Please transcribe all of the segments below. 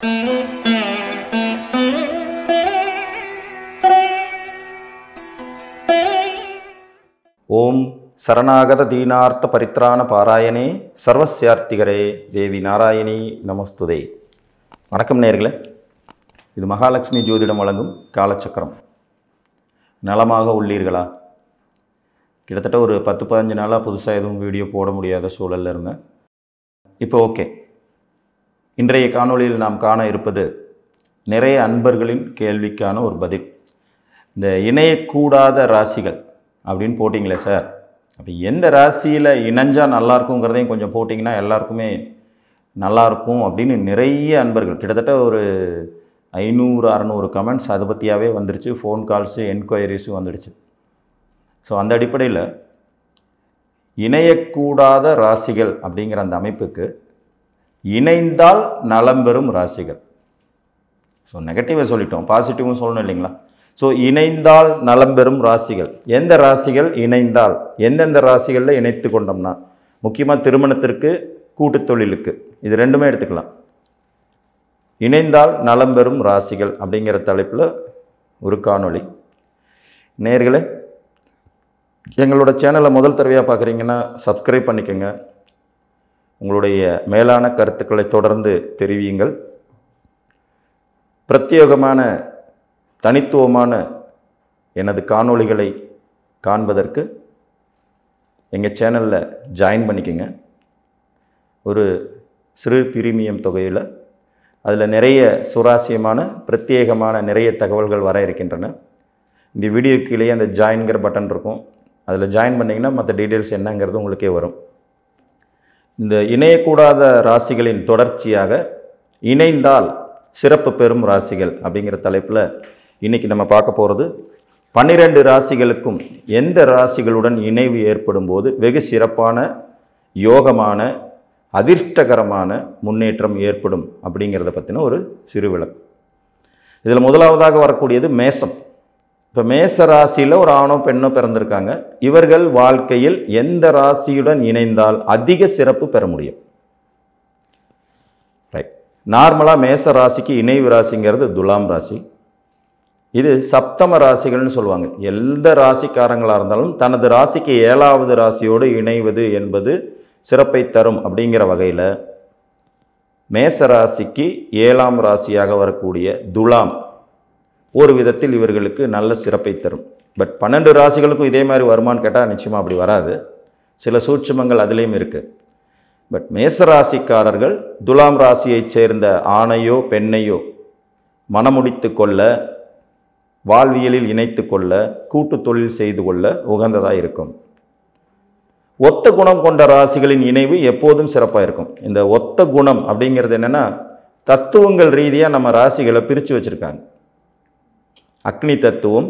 ஓம் சரணாகத தீனார்த்த பரித்ராண பாராயணே சர்வசியார்த்திகரே தேவி நாராயணி நமஸ்துதே வணக்கம் நேர்களே இது மகாலட்சுமி ஜோதிடம் வழங்கும் காலச்சக்கரம் நலமாக உள்ளீர்களா கிட்டத்தட்ட ஒரு பத்து பதினஞ்சு நாளாக புதுசாக எதுவும் வீடியோ போட முடியாத சூழலில் இருந்தேன் இப்போ ஓகே இன்றைய காணொளியில் நாம் காண இருப்பது நிறைய அன்பர்களின் கேள்விக்கான ஒரு பதில் இந்த இணையக்கூடாத ராசிகள் அப்படின்னு போட்டிங்களே சார் அப்போ எந்த ராசியில் இணைஞ்சால் நல்லா இருக்குங்கிறதையும் கொஞ்சம் போட்டிங்கன்னா எல்லாருக்குமே நல்லா இருக்கும் அப்படின்னு நிறைய அன்பர்கள் கிட்டத்தட்ட ஒரு ஐநூறு அறநூறு கமெண்ட்ஸ் அதை பற்றியாவே வந்துருச்சு ஃபோன் கால்ஸு என்கொயரிஸும் வந்துடுச்சு ஸோ அந்த அடிப்படையில் இணையக்கூடாத ராசிகள் அப்படிங்கிற அந்த அமைப்புக்கு இணைந்தால் நலம் பெறும் ராசிகள் ஸோ நெகட்டிவை சொல்லிட்டோம் பாசிட்டிவும் சொல்லணும் இல்லைங்களா ஸோ இணைந்தால் நலம் பெறும் ராசிகள் எந்த ராசிகள் இணைந்தால் எந்தெந்த ராசிகளில் இணைத்து கொண்டோம்னா முக்கியமாக திருமணத்திற்கு கூட்டுத் தொழிலுக்கு இது ரெண்டுமே எடுத்துக்கலாம் இணைந்தால் நலம் பெறும் ராசிகள் அப்படிங்கிற தலைப்பில் ஒரு காணொளி நேர்களே எங்களோட சேனலை முதல் தடவையாக பார்க்குறீங்கன்னா சப்ஸ்கிரைப் பண்ணிக்கோங்க உங்களுடைய மேலான கருத்துக்களை தொடர்ந்து தெரிவியுங்கள் பிரத்யேகமான தனித்துவமான எனது காணொளிகளை காண்பதற்கு எங்கள் சேனலில் ஜாயின் பண்ணிக்கோங்க ஒரு சிறு பிரீமியம் தொகையில் அதில் நிறைய சுவாரஸ்யமான பிரத்யேகமான நிறைய தகவல்கள் வர இருக்கின்றன இந்த வீடியோ கீழே அந்த ஜாயின்கிற பட்டன் இருக்கும் அதில் ஜாயின் பண்ணிங்கன்னா மற்ற டீட்டெயில்ஸ் என்னங்கிறது உங்களுக்கே வரும் இந்த இணையக்கூடாத ராசிகளின் தொடர்ச்சியாக இணைந்தால் சிறப்பு பெறும் ராசிகள் அப்படிங்கிற தலைப்பில் இன்றைக்கி நம்ம பார்க்க போகிறது பன்னிரெண்டு ராசிகளுக்கும் எந்த ராசிகளுடன் இணைவு ஏற்படும் போது வெகு சிறப்பான யோகமான அதிர்ஷ்டகரமான முன்னேற்றம் ஏற்படும் அப்படிங்கிறத பற்றின ஒரு சிறு விளக்கு இதில் முதலாவதாக வரக்கூடியது மேசம் இப்போ மேச ராசியில் ஒரு ஆணோ பெண்ணோ பிறந்திருக்காங்க இவர்கள் வாழ்க்கையில் எந்த ராசியுடன் இணைந்தால் அதிக சிறப்பு பெற முடியும் ரைட் நார்மலாக மேச ராசிக்கு இணைவு ராசிங்கிறது துலாம் ராசி இது சப்தம ராசிகள்னு சொல்லுவாங்க எந்த ராசிக்காரங்களாக இருந்தாலும் தனது ராசிக்கு ஏழாவது ராசியோடு இணைவது என்பது சிறப்பை தரும் அப்படிங்கிற வகையில் மேச ராசிக்கு ஏழாம் ராசியாக வரக்கூடிய துலாம் ஒரு விதத்தில் இவர்களுக்கு நல்ல சிறப்பை தரும் பட் பன்னெண்டு ராசிகளுக்கும் இதே மாதிரி வருமானு கேட்டால் நிச்சயமாக அப்படி வராது சில சூட்சுமங்கள் அதுலேயும் இருக்குது பட் மேசராசிக்காரர்கள் துலாம் ராசியைச் சேர்ந்த ஆணையோ பெண்ணையோ மனமுடித்து கொள்ள வாழ்வியலில் இணைத்து கொள்ள கூட்டு தொழில் செய்து கொள்ள உகந்ததாக இருக்கும் ஒத்த குணம் கொண்ட ராசிகளின் இணைவு எப்போதும் சிறப்பாக இருக்கும் இந்த ஒத்த குணம் அப்படிங்கிறது என்னென்னா தத்துவங்கள் ரீதியாக நம்ம ராசிகளை பிரித்து வச்சுருக்காங்க அக்னி தத்துவம்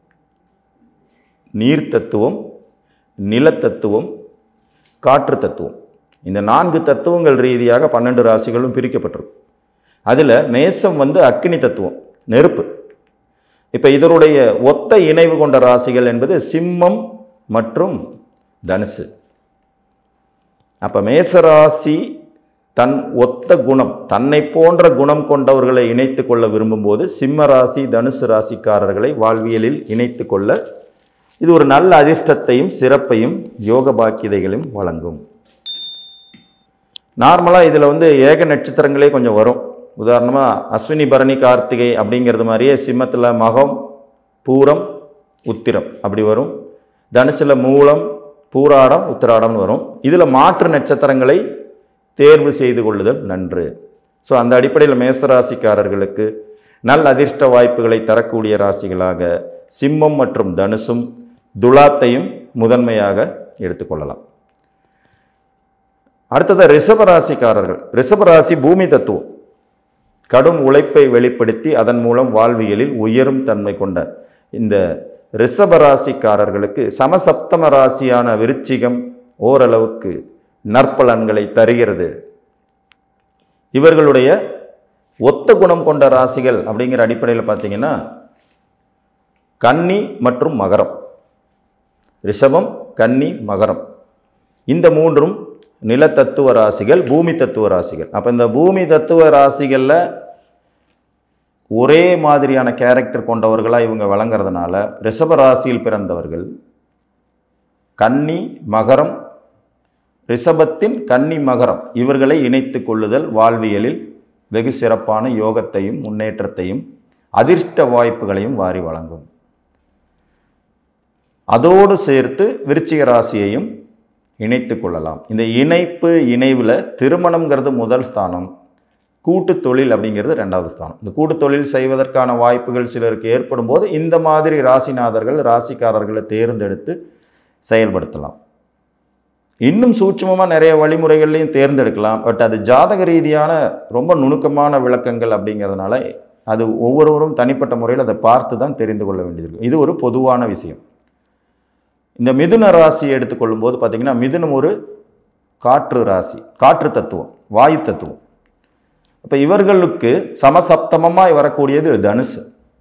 நீர் தத்துவம் நிலத்தத்துவம் காற்று தத்துவம் இந்த நான்கு தத்துவங்கள் ரீதியாக பன்னெண்டு ராசிகளும் பிரிக்கப்பட்டிருக்கும் அதில் மேசம் வந்து அக்னி தத்துவம் நெருப்பு இப்போ இதனுடைய ஒத்த இணைவு கொண்ட ராசிகள் என்பது சிம்மம் மற்றும் தனுசு அப்போ மேசராசி தன் ஒத்த குணம் தன்னை போன்ற குணம் கொண்டவர்களை இணைத்து கொள்ள விரும்பும்போது சிம்ம ராசி தனுசு ராசிக்காரர்களை வாழ்வியலில் இணைத்து கொள்ள இது ஒரு நல்ல அதிர்ஷ்டத்தையும் சிறப்பையும் யோக பாக்கியதைகளையும் வழங்கும் நார்மலாக இதில் வந்து ஏக நட்சத்திரங்களே கொஞ்சம் வரும் உதாரணமாக அஸ்வினி பரணி கார்த்திகை அப்படிங்கிறது மாதிரியே சிம்மத்தில் மகம் பூரம் உத்திரம் அப்படி வரும் தனுசில் மூலம் பூராடம் உத்திராடம்னு வரும் இதில் மாற்று நட்சத்திரங்களை தேர்வு செய்து கொள்ளுதல் நன்று ஸோ அந்த அடிப்படையில் மேசராசிக்காரர்களுக்கு நல்ல அதிர்ஷ்ட வாய்ப்புகளை தரக்கூடிய ராசிகளாக சிம்மம் மற்றும் தனுசும் துலாத்தையும் முதன்மையாக எடுத்துக்கொள்ளலாம் அடுத்தது ரிஷபராசிக்காரர்கள் ரிஷபராசி பூமி தத்துவம் கடும் உழைப்பை வெளிப்படுத்தி அதன் மூலம் வாழ்வியலில் உயரும் தன்மை கொண்ட இந்த ரிஷபராசிக்காரர்களுக்கு சமசப்தம ராசியான விருச்சிகம் ஓரளவுக்கு நற்பலன்களை தருகிறது இவர்களுடைய ஒத்த குணம் கொண்ட ராசிகள் அப்படிங்கிற அடிப்படையில் பார்த்தீங்கன்னா கன்னி மற்றும் மகரம் ரிஷபம் கன்னி மகரம் இந்த மூன்றும் நிலத்தத்துவ ராசிகள் பூமி தத்துவ ராசிகள் அப்போ இந்த பூமி தத்துவ ராசிகளில் ஒரே மாதிரியான கேரக்டர் கொண்டவர்களாக இவங்க வழங்குறதுனால ரிஷப ராசியில் பிறந்தவர்கள் கன்னி மகரம் ரிஷபத்தின் கன்னி மகரம் இவர்களை இணைத்து கொள்ளுதல் வாழ்வியலில் வெகு சிறப்பான யோகத்தையும் முன்னேற்றத்தையும் அதிர்ஷ்ட வாய்ப்புகளையும் வாரி வழங்கும் அதோடு சேர்த்து விருச்சிக ராசியையும் இணைத்து கொள்ளலாம் இந்த இணைப்பு இணைவில் திருமணம்ங்கிறது முதல் ஸ்தானம் கூட்டு தொழில் அப்படிங்கிறது ரெண்டாவது ஸ்தானம் இந்த கூட்டு தொழில் செய்வதற்கான வாய்ப்புகள் சிலருக்கு ஏற்படும் போது இந்த மாதிரி ராசிநாதர்கள் ராசிக்காரர்களை தேர்ந்தெடுத்து செயல்படுத்தலாம் இன்னும் சூட்சமமாக நிறைய வழிமுறைகள்லையும் தேர்ந்தெடுக்கலாம் பட் அது ஜாதக ரீதியான ரொம்ப நுணுக்கமான விளக்கங்கள் அப்படிங்கிறதுனால அது ஒவ்வொருவரும் தனிப்பட்ட முறையில் அதை பார்த்து தான் தெரிந்து கொள்ள வேண்டியது இது ஒரு பொதுவான விஷயம் இந்த மிதுன ராசி எடுத்துக்கொள்ளும் போது பார்த்தீங்கன்னா மிதுனம் ஒரு காற்று ராசி காற்று தத்துவம் வாயு தத்துவம் அப்போ இவர்களுக்கு சமசப்தமமாய் வரக்கூடியது தனுசு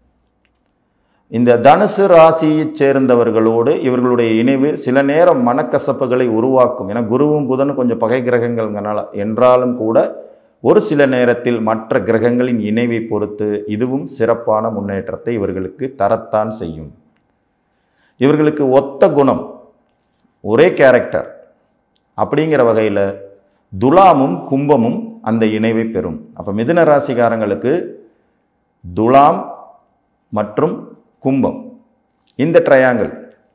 இந்த தனுசு ராசியைச் சேர்ந்தவர்களோடு இவர்களுடைய இணைவு சில நேரம் மனக்கசப்புகளை உருவாக்கும் ஏன்னா குருவும் புதனும் கொஞ்சம் பகை கிரகங்கள்ங்கனால என்றாலும் கூட ஒரு சில நேரத்தில் மற்ற கிரகங்களின் இணைவை பொறுத்து இதுவும் சிறப்பான முன்னேற்றத்தை இவர்களுக்கு தரத்தான் செய்யும் இவர்களுக்கு ஒத்த குணம் ஒரே கேரக்டர் அப்படிங்கிற வகையில் துலாமும் கும்பமும் அந்த இணைவை பெறும் அப்போ மிதுன ராசிக்காரங்களுக்கு துலாம் மற்றும் கும்பம் இந்த ட்ரையாங்கிள்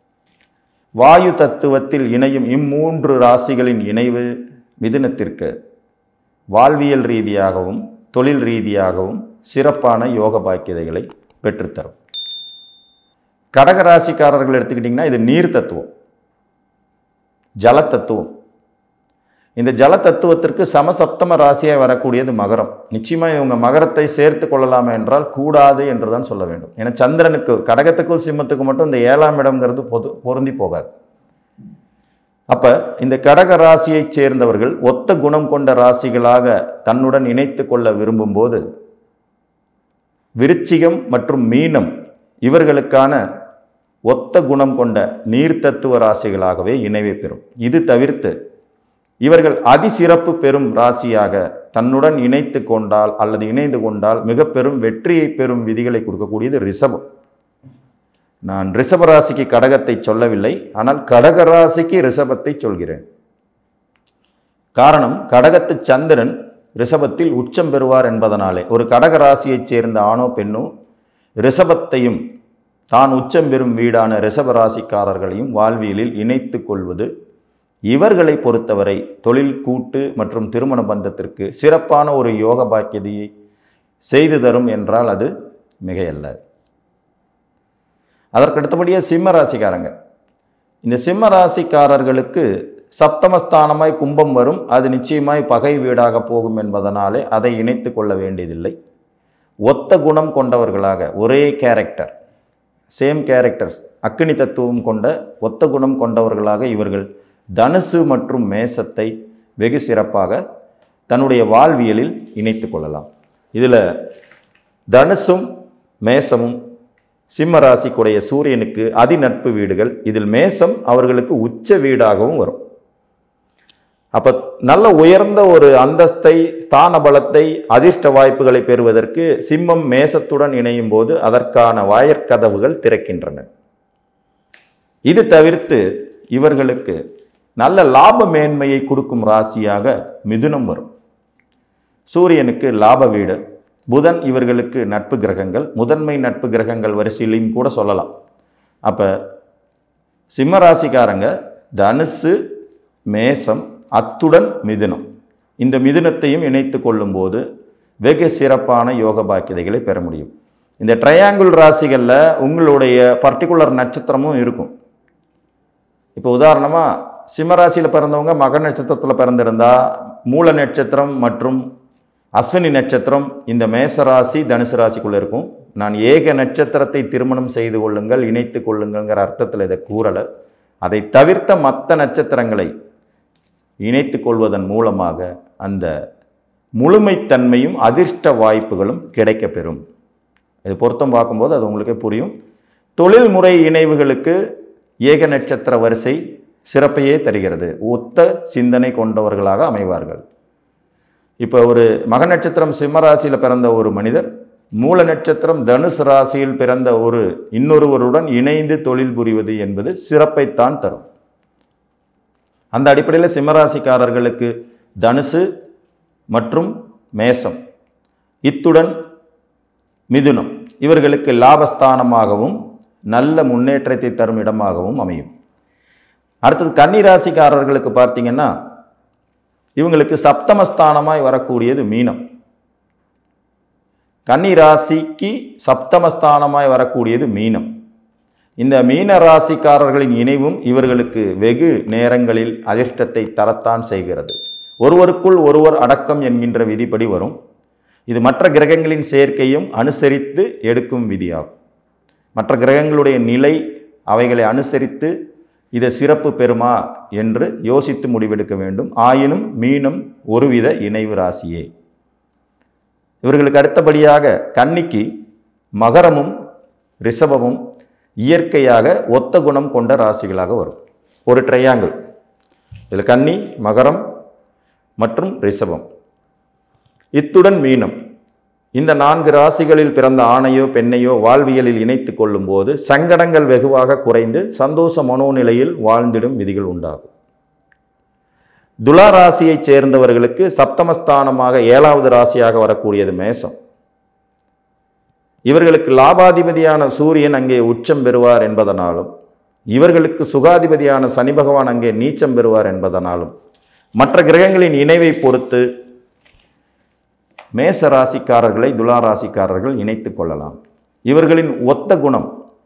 வாயு தத்துவத்தில் இணையும் இம்மூன்று ராசிகளின் இணைவு மிதுனத்திற்கு வாழ்வியல் ரீதியாகவும் தொழில் ரீதியாகவும் சிறப்பான யோக பாக்கியதைகளை பெற்றுத்தரும் கடக ராசிக்காரர்கள் எடுத்துக்கிட்டிங்கன்னா இது நீர் தத்துவம் ஜல தத்துவம் இந்த ஜல தத்துவத்திற்கு சமசப்தம ராசியாக வரக்கூடியது மகரம் நிச்சயமாக இவங்க மகரத்தை சேர்த்து கொள்ளலாமா என்றால் கூடாது என்று தான் சொல்ல வேண்டும் ஏன்னா சந்திரனுக்கு கடகத்துக்கும் சிம்மத்துக்கும் மட்டும் இந்த ஏழாம் இடம்ங்கிறது பொது பொருந்தி போகாது அப்போ இந்த கடக ராசியைச் சேர்ந்தவர்கள் ஒத்த குணம் கொண்ட ராசிகளாக தன்னுடன் இணைத்து கொள்ள விரும்பும்போது விருச்சிகம் மற்றும் மீனம் இவர்களுக்கான ஒத்த குணம் கொண்ட நீர் தத்துவ ராசிகளாகவே இணைவை பெறும் இது தவிர்த்து இவர்கள் அதிசிறப்பு பெறும் ராசியாக தன்னுடன் இணைத்து கொண்டால் அல்லது இணைந்து கொண்டால் மிக பெரும் வெற்றியை பெறும் விதிகளை கொடுக்கக்கூடியது ரிஷபம் நான் ரிஷப ராசிக்கு கடகத்தை சொல்லவில்லை ஆனால் கடக ராசிக்கு ரிஷபத்தை சொல்கிறேன் காரணம் கடகத்து சந்திரன் ரிஷபத்தில் உச்சம் பெறுவார் என்பதனாலே ஒரு கடக ராசியைச் சேர்ந்த ஆணோ பெண்ணோ ரிஷபத்தையும் தான் உச்சம் பெறும் வீடான ரிஷப ராசிக்காரர்களையும் வாழ்வியலில் இணைத்து கொள்வது இவர்களை பொறுத்தவரை தொழில் கூட்டு மற்றும் திருமண பந்தத்திற்கு சிறப்பான ஒரு யோக பாக்கியதையை செய்து தரும் என்றால் அது மிகையல்ல அதற்கடுத்தபடியாக சிம்ம ராசிக்காரங்க இந்த சிம்ம ராசிக்காரர்களுக்கு சப்தமஸ்தானமாய் கும்பம் வரும் அது நிச்சயமாய் பகை வீடாக போகும் என்பதனாலே அதை இணைத்து கொள்ள வேண்டியதில்லை ஒத்த குணம் கொண்டவர்களாக ஒரே கேரக்டர் சேம் கேரக்டர்ஸ் அக்கினி தத்துவம் கொண்ட ஒத்த குணம் கொண்டவர்களாக இவர்கள் தனுசு மற்றும் மேசத்தை வெகு சிறப்பாக தன்னுடைய வாழ்வியலில் இணைத்து கொள்ளலாம் இதில் தனுசும் மேசமும் சிம்ம ராசிக்குடைய சூரியனுக்கு அதிநட்பு வீடுகள் இதில் மேசம் அவர்களுக்கு உச்ச வீடாகவும் வரும் அப்போ நல்ல உயர்ந்த ஒரு அந்தஸ்தை ஸ்தான பலத்தை அதிர்ஷ்ட வாய்ப்புகளை பெறுவதற்கு சிம்மம் மேசத்துடன் இணையும் போது அதற்கான வாயற்கதவுகள் திறக்கின்றன இது தவிர்த்து இவர்களுக்கு நல்ல லாப மேன்மையை கொடுக்கும் ராசியாக மிதுனம் வரும் சூரியனுக்கு லாப வீடு புதன் இவர்களுக்கு நட்பு கிரகங்கள் முதன்மை நட்பு கிரகங்கள் வரிசையிலையும் கூட சொல்லலாம் அப்போ சிம்ம ராசிக்காரங்க தனுசு மேசம் அத்துடன் மிதுனம் இந்த மிதுனத்தையும் இணைத்து கொள்ளும்போது வெகு சிறப்பான யோக பாக்கியதைகளை பெற முடியும் இந்த ட்ரையாங்கிள் ராசிகளில் உங்களுடைய பர்டிகுலர் நட்சத்திரமும் இருக்கும் இப்போ உதாரணமாக சிம்மராசியில் பிறந்தவங்க மக நட்சத்திரத்தில் பிறந்திருந்தா மூல நட்சத்திரம் மற்றும் அஸ்வினி நட்சத்திரம் இந்த மேசராசி தனுசு ராசிக்குள்ளே இருக்கும் நான் ஏக நட்சத்திரத்தை திருமணம் செய்து கொள்ளுங்கள் இணைத்து கொள்ளுங்கள்ங்கிற அர்த்தத்தில் இதை கூறலை அதை தவிர்த்த மற்ற நட்சத்திரங்களை இணைத்து கொள்வதன் மூலமாக அந்த முழுமைத்தன்மையும் அதிர்ஷ்ட வாய்ப்புகளும் கிடைக்கப்பெறும் இது பொருத்தம் பார்க்கும்போது அது உங்களுக்கே புரியும் தொழில்முறை இணைவுகளுக்கு ஏக நட்சத்திர வரிசை சிறப்பையே தருகிறது ஒத்த சிந்தனை கொண்டவர்களாக அமைவார்கள் இப்போ ஒரு மக நட்சத்திரம் சிம்மராசியில் பிறந்த ஒரு மனிதர் மூல நட்சத்திரம் தனுசு ராசியில் பிறந்த ஒரு இன்னொருவருடன் இணைந்து தொழில் புரிவது என்பது சிறப்பைத்தான் தரும் அந்த அடிப்படையில் சிம்மராசிக்காரர்களுக்கு தனுசு மற்றும் மேசம் இத்துடன் மிதுனம் இவர்களுக்கு லாபஸ்தானமாகவும் நல்ல முன்னேற்றத்தை தரும் இடமாகவும் அமையும் அடுத்தது கன்னிராசிக்காரர்களுக்கு பார்த்தீங்கன்னா இவங்களுக்கு சப்தமஸ்தானமாய் வரக்கூடியது மீனம் கன்னிராசிக்கு சப்தமஸ்தானமாய் வரக்கூடியது மீனம் இந்த மீன ராசிக்காரர்களின் இணைவும் இவர்களுக்கு வெகு நேரங்களில் அதிர்ஷ்டத்தை தரத்தான் செய்கிறது ஒருவருக்குள் ஒருவர் அடக்கம் என்கின்ற விதிப்படி வரும் இது மற்ற கிரகங்களின் சேர்க்கையும் அனுசரித்து எடுக்கும் விதியாகும் மற்ற கிரகங்களுடைய நிலை அவைகளை அனுசரித்து இதை சிறப்பு பெறுமா என்று யோசித்து முடிவெடுக்க வேண்டும் ஆயினும் மீனம் ஒருவித இணைவு ராசியே இவர்களுக்கு அடுத்தபடியாக கன்னிக்கு மகரமும் ரிஷபமும் இயற்கையாக ஒத்த குணம் கொண்ட ராசிகளாக வரும் ஒரு ட்ரையாங்கிள் இதில் கன்னி மகரம் மற்றும் ரிஷபம் இத்துடன் மீனம் இந்த நான்கு ராசிகளில் பிறந்த ஆணையோ பெண்ணையோ வாழ்வியலில் இணைத்து கொள்ளும்போது சங்கடங்கள் வெகுவாக குறைந்து சந்தோஷ மனோநிலையில் வாழ்ந்திடும் விதிகள் உண்டாகும் துலா ராசியைச் சேர்ந்தவர்களுக்கு சப்தமஸ்தானமாக ஏழாவது ராசியாக வரக்கூடியது மேசம் இவர்களுக்கு லாபாதிபதியான சூரியன் அங்கே உச்சம் பெறுவார் என்பதனாலும் இவர்களுக்கு சுகாதிபதியான சனி பகவான் அங்கே நீச்சம் பெறுவார் என்பதனாலும் மற்ற கிரகங்களின் இணைவை பொறுத்து மேச ராசிக்காரர்களை துலா ராசிக்காரர்கள் இணைத்து கொள்ளலாம் இவர்களின் ஒத்த குணம்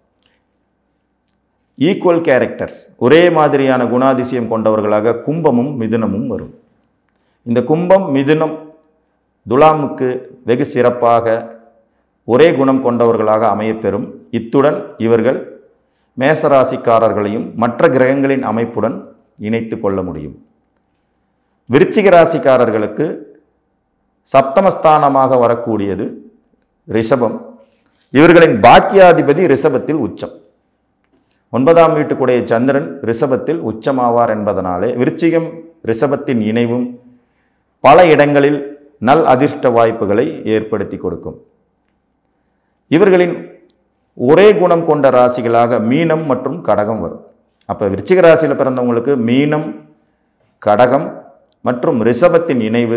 ஈக்குவல் கேரக்டர்ஸ் ஒரே மாதிரியான குணாதிசயம் கொண்டவர்களாக கும்பமும் மிதுனமும் வரும் இந்த கும்பம் மிதுனம் துலாமுக்கு வெகு சிறப்பாக ஒரே குணம் கொண்டவர்களாக அமையப்பெறும் இத்துடன் இவர்கள் மேசராசிக்காரர்களையும் மற்ற கிரகங்களின் அமைப்புடன் இணைத்து கொள்ள முடியும் விருச்சிக ராசிக்காரர்களுக்கு சப்தமஸ்தானமாக வரக்கூடியது ரிஷபம் இவர்களின் பாக்கியாதிபதி ரிஷபத்தில் உச்சம் ஒன்பதாம் வீட்டுக்குடைய சந்திரன் ரிஷபத்தில் உச்சமாவார் என்பதனாலே விருச்சிகம் ரிஷபத்தின் இணைவும் பல இடங்களில் நல் அதிர்ஷ்ட வாய்ப்புகளை ஏற்படுத்தி கொடுக்கும் இவர்களின் ஒரே குணம் கொண்ட ராசிகளாக மீனம் மற்றும் கடகம் வரும் அப்போ விருச்சிக ராசியில் பிறந்தவங்களுக்கு மீனம் கடகம் மற்றும் ரிஷபத்தின் இணைவு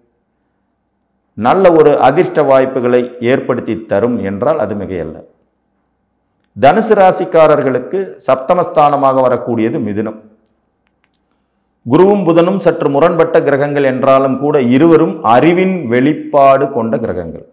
நல்ல ஒரு அதிர்ஷ்ட வாய்ப்புகளை ஏற்படுத்தி தரும் என்றால் அது மிகையல்ல தனுசு ராசிக்காரர்களுக்கு சப்தமஸ்தானமாக வரக்கூடியது மிதுனம் குருவும் புதனும் சற்று முரண்பட்ட கிரகங்கள் என்றாலும் கூட இருவரும் அறிவின் வெளிப்பாடு கொண்ட கிரகங்கள்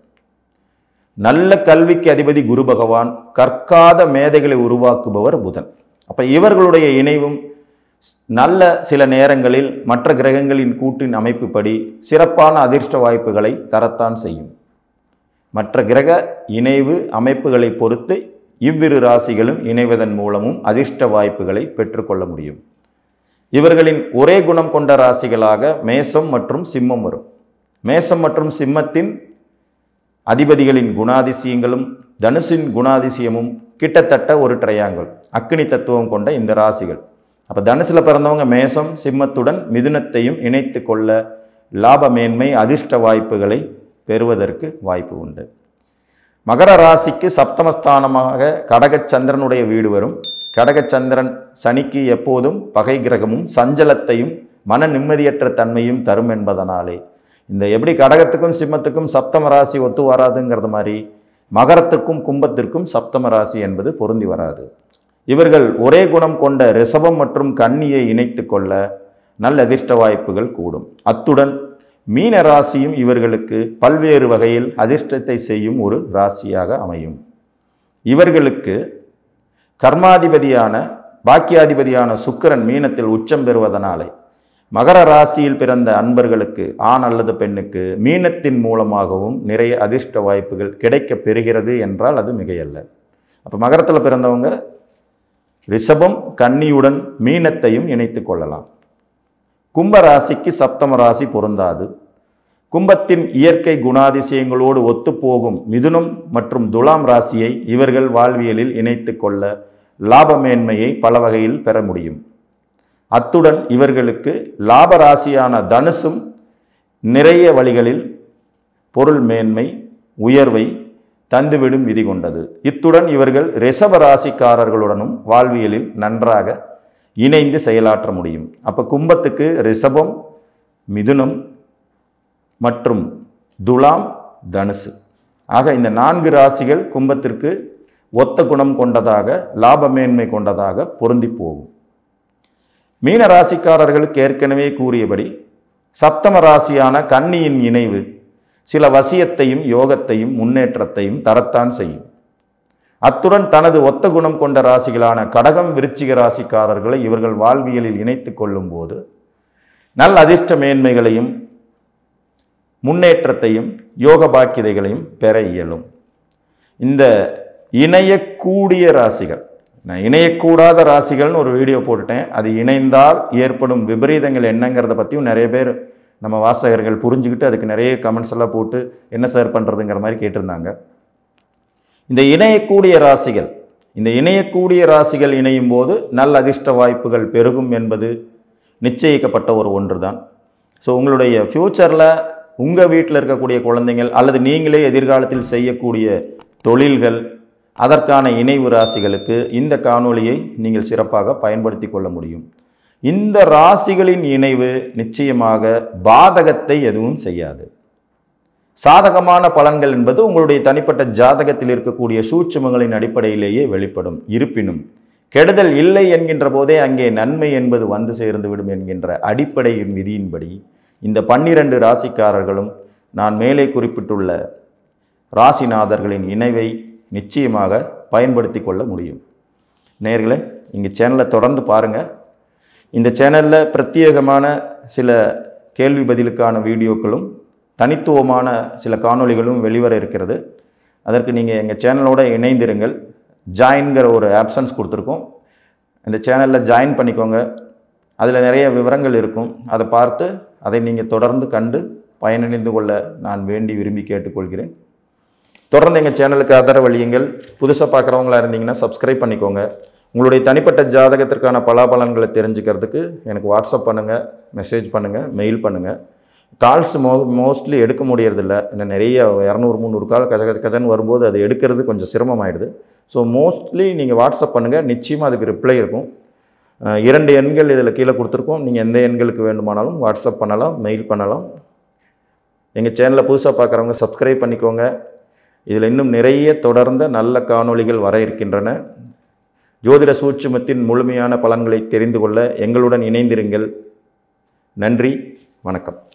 நல்ல கல்விக்கு அதிபதி குரு பகவான் கற்காத மேதைகளை உருவாக்குபவர் புதன் அப்ப இவர்களுடைய இணைவும் நல்ல சில நேரங்களில் மற்ற கிரகங்களின் கூட்டின் அமைப்புப்படி சிறப்பான அதிர்ஷ்ட வாய்ப்புகளை தரத்தான் செய்யும் மற்ற கிரக இணைவு அமைப்புகளை பொறுத்து இவ்விரு ராசிகளும் இணைவதன் மூலமும் அதிர்ஷ்ட வாய்ப்புகளை பெற்றுக்கொள்ள முடியும் இவர்களின் ஒரே குணம் கொண்ட ராசிகளாக மேசம் மற்றும் சிம்மம் வரும் மேசம் மற்றும் சிம்மத்தின் அதிபதிகளின் குணாதிசயங்களும் தனுசின் குணாதிசயமும் கிட்டத்தட்ட ஒரு ட்ரையாங்கிள் அக்னி தத்துவம் கொண்ட இந்த ராசிகள் அப்போ தனுசில் பிறந்தவங்க மேசம் சிம்மத்துடன் மிதுனத்தையும் இணைத்து கொள்ள லாப மேன்மை அதிர்ஷ்ட வாய்ப்புகளை பெறுவதற்கு வாய்ப்பு உண்டு மகர ராசிக்கு சப்தமஸ்தானமாக கடகச்சந்திரனுடைய வீடு வரும் கடகச்சந்திரன் சனிக்கு எப்போதும் பகை கிரகமும் சஞ்சலத்தையும் மன நிம்மதியற்ற தன்மையும் தரும் என்பதனாலே இந்த எப்படி கடகத்துக்கும் சிம்மத்துக்கும் சப்தம ராசி ஒத்து வராதுங்கிறது மாதிரி மகரத்துக்கும் கும்பத்திற்கும் சப்தம ராசி என்பது பொருந்தி வராது இவர்கள் ஒரே குணம் கொண்ட ரிஷபம் மற்றும் கன்னியை இணைத்து கொள்ள நல்ல அதிர்ஷ்ட வாய்ப்புகள் கூடும் அத்துடன் மீன ராசியும் இவர்களுக்கு பல்வேறு வகையில் அதிர்ஷ்டத்தை செய்யும் ஒரு ராசியாக அமையும் இவர்களுக்கு கர்மாதிபதியான பாக்கியாதிபதியான சுக்கிரன் மீனத்தில் உச்சம் பெறுவதனாலே மகர ராசியில் பிறந்த அன்பர்களுக்கு ஆண் அல்லது பெண்ணுக்கு மீனத்தின் மூலமாகவும் நிறைய அதிர்ஷ்ட வாய்ப்புகள் கிடைக்கப் பெறுகிறது என்றால் அது மிகையல்ல அப்போ மகரத்தில் பிறந்தவங்க ரிஷபம் கன்னியுடன் மீனத்தையும் இணைத்து கொள்ளலாம் கும்ப ராசிக்கு சப்தம ராசி பொருந்தாது கும்பத்தின் இயற்கை குணாதிசயங்களோடு ஒத்துப்போகும் மிதுனம் மற்றும் துலாம் ராசியை இவர்கள் வாழ்வியலில் இணைத்து கொள்ள லாப மேன்மையை பல வகையில் பெற முடியும் அத்துடன் இவர்களுக்கு லாப ராசியான தனுசும் நிறைய வழிகளில் பொருள் மேன்மை உயர்வை தந்துவிடும் விதி கொண்டது இத்துடன் இவர்கள் ரிஷப ராசிக்காரர்களுடனும் வாழ்வியலில் நன்றாக இணைந்து செயலாற்ற முடியும் அப்போ கும்பத்துக்கு ரிஷபம் மிதுனம் மற்றும் துலாம் தனுசு ஆக இந்த நான்கு ராசிகள் கும்பத்திற்கு ஒத்த குணம் கொண்டதாக லாபமேன்மை கொண்டதாக பொருந்தி போகும் மீன ராசிக்காரர்களுக்கு ஏற்கனவே கூறியபடி சப்தம ராசியான கன்னியின் இணைவு சில வசியத்தையும் யோகத்தையும் முன்னேற்றத்தையும் தரத்தான் செய்யும் அத்துடன் தனது ஒத்த குணம் கொண்ட ராசிகளான கடகம் விருச்சிக ராசிக்காரர்களை இவர்கள் வாழ்வியலில் இணைத்து கொள்ளும்போது நல்ல அதிர்ஷ்ட மேன்மைகளையும் முன்னேற்றத்தையும் யோக பாக்கியதைகளையும் பெற இயலும் இந்த இணையக்கூடிய ராசிகள் நான் இணையக்கூடாத ராசிகள்னு ஒரு வீடியோ போட்டுட்டேன் அது இணைந்தால் ஏற்படும் விபரீதங்கள் என்னங்கிறத பற்றியும் நிறைய பேர் நம்ம வாசகர்கள் புரிஞ்சுக்கிட்டு அதுக்கு நிறைய கமெண்ட்ஸ் எல்லாம் போட்டு என்ன சார் பண்ணுறதுங்கிற மாதிரி கேட்டிருந்தாங்க இந்த இணையக்கூடிய ராசிகள் இந்த இணையக்கூடிய ராசிகள் இணையும் போது நல்ல அதிர்ஷ்ட வாய்ப்புகள் பெருகும் என்பது நிச்சயிக்கப்பட்ட ஒரு ஒன்று தான் ஸோ உங்களுடைய ஃப்யூச்சரில் உங்கள் வீட்டில் இருக்கக்கூடிய குழந்தைகள் அல்லது நீங்களே எதிர்காலத்தில் செய்யக்கூடிய தொழில்கள் அதற்கான இணைவு ராசிகளுக்கு இந்த காணொளியை நீங்கள் சிறப்பாக பயன்படுத்தி கொள்ள முடியும் இந்த ராசிகளின் இணைவு நிச்சயமாக பாதகத்தை எதுவும் செய்யாது சாதகமான பலன்கள் என்பது உங்களுடைய தனிப்பட்ட ஜாதகத்தில் இருக்கக்கூடிய சூட்சுமங்களின் அடிப்படையிலேயே வெளிப்படும் இருப்பினும் கெடுதல் இல்லை என்கின்ற போதே அங்கே நன்மை என்பது வந்து சேர்ந்துவிடும் என்கின்ற அடிப்படையின் விதியின்படி இந்த பன்னிரண்டு ராசிக்காரர்களும் நான் மேலே குறிப்பிட்டுள்ள ராசிநாதர்களின் இணைவை நிச்சயமாக பயன்படுத்தி கொள்ள முடியும் நேர்களே இங்கே சேனலை தொடர்ந்து பாருங்கள் இந்த சேனலில் பிரத்யேகமான சில கேள்வி பதிலுக்கான வீடியோக்களும் தனித்துவமான சில காணொளிகளும் வெளிவர இருக்கிறது அதற்கு நீங்கள் எங்கள் சேனலோட இணைந்திருங்கள் ஜாயின்கிற ஒரு ஆப்ஷன்ஸ் கொடுத்துருக்கோம் இந்த சேனலில் ஜாயின் பண்ணிக்கோங்க அதில் நிறைய விவரங்கள் இருக்கும் அதை பார்த்து அதை நீங்கள் தொடர்ந்து கண்டு பயனடைந்து கொள்ள நான் வேண்டி விரும்பி கேட்டுக்கொள்கிறேன் தொடர்ந்து எங்கள் சேனலுக்கு ஆதரவளியுங்கள் புதுசாக பார்க்குறவங்களா இருந்தீங்கன்னா சப்ஸ்கிரைப் பண்ணிக்கோங்க உங்களுடைய தனிப்பட்ட ஜாதகத்திற்கான பலாபலன்களை தெரிஞ்சுக்கிறதுக்கு எனக்கு வாட்ஸ்அப் பண்ணுங்கள் மெசேஜ் பண்ணுங்கள் மெயில் பண்ணுங்கள் கால்ஸ் மோ மோஸ்ட்லி எடுக்க முடியறதில்ல இன்னும் நிறைய இரநூறு முந்நூறு கால் கஜ கஜ கஜன்னு வரும்போது அது எடுக்கிறது கொஞ்சம் சிரமமாயிடுது ஸோ மோஸ்ட்லி நீங்கள் வாட்ஸ்அப் பண்ணுங்கள் நிச்சயமாக அதுக்கு ரிப்ளை இருக்கும் அஹ் இரண்டு எண்கள் இதில் கீழே கொடுத்துருக்கோம் நீங்கள் எந்த எண்களுக்கு வேண்டுமானாலும் வாட்ஸ்அப் பண்ணலாம் மெயில் பண்ணலாம் எங்கள் சேனலை புதுசாக பார்க்குறவங்க சப்ஸ்கிரைப் பண்ணிக்கோங்க இதில் இன்னும் நிறைய தொடர்ந்த நல்ல காணொளிகள் வர இருக்கின்றன ஜோதிட சூட்சுமத்தின் முழுமையான பலன்களை தெரிந்து கொள்ள எங்களுடன் இணைந்திருங்கள் நன்றி வணக்கம்